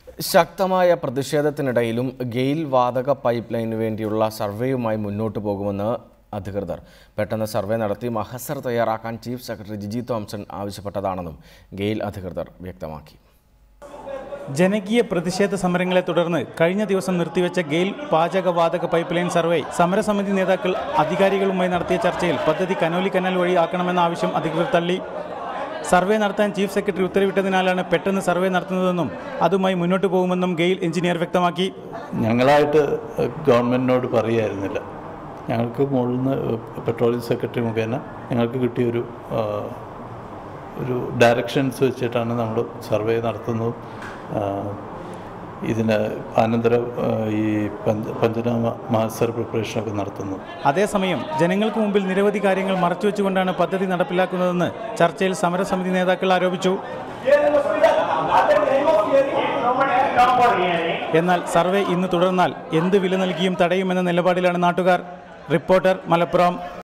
ശക്തമായ പ്രതിഷേധത്തിനിടയിലും ഗെയിൽ വാതക പൈപ്പ് ലൈനിന് വേണ്ടിയുള്ള സർവേയുമായി മുന്നോട്ട് പോകുമെന്ന് അധികൃതർ പെട്ടെന്ന് സർവേ നടത്തി മഹസർ തയ്യാറാക്കാൻ ചീഫ് സെക്രട്ടറി ജിജി തോംസൺ ആവശ്യപ്പെട്ടതാണെന്നും ഗെയിൽ അധികൃതർ വ്യക്തമാക്കി ജനകീയ പ്രതിഷേധ സമരങ്ങളെ തുടർന്ന് കഴിഞ്ഞ ദിവസം നിർത്തിവെച്ച ഗെയിൽ പാചകവാതക പൈപ്പ് ലൈൻ സർവേ സമരസമിതി നേതാക്കൾ അധികാരികളുമായി നടത്തിയ ചർച്ചയിൽ പദ്ധതി കനോലി കനാൽ വഴി ആക്കണമെന്ന ആവശ്യം അധികൃതർ തള്ളി സർവേ നടത്താൻ ചീഫ് സെക്രട്ടറി ഉത്തരവിട്ടതിനാലാണ് പെട്ടെന്ന് സർവേ നടത്തുന്നതെന്നും അതുമായി മുന്നോട്ട് പോകുമെന്നും ഗെയിൽ എഞ്ചിനീയർ വ്യക്തമാക്കി ഞങ്ങളായിട്ട് ഗവൺമെൻറ്റിനോട് പറയുമായിരുന്നില്ല ഞങ്ങൾക്ക് മുകളിൽ നിന്ന് പെട്രോളിയം സെക്രട്ടറി മുഖേന ഞങ്ങൾക്ക് കിട്ടിയൊരു ആ, ഒരു ഡയറക്ഷൻസ് വെച്ചിട്ടാണ് നമ്മൾ സർവേ നടത്തുന്നതും ആ, ഇതിന് അനന്തരം ആ, ഈ പഞ്ച പഞ്ചനാമ മഹസർ പ്രിപ്പറേഷനൊക്കെ നടത്തുന്നത് അതേസമയം ജനങ്ങൾക്ക് മുമ്പിൽ നിരവധി കാര്യങ്ങൾ മറച്ചുവെച്ചുകൊണ്ടാണ് പദ്ധതി നടപ്പിലാക്കുന്നതെന്ന് ചർച്ചയിൽ സമരസമിതി നേതാക്കൾ ആരോപിച്ചു എന്നാൽ സർവേ ഇന്ന് തുടർന്നാൽ എന്ത് വില നൽകിയും തടയുമെന്ന നിലപാടിലാണ് നാട്ടുകാർ റിപ്പോർട്ടർ മലപ്പുറം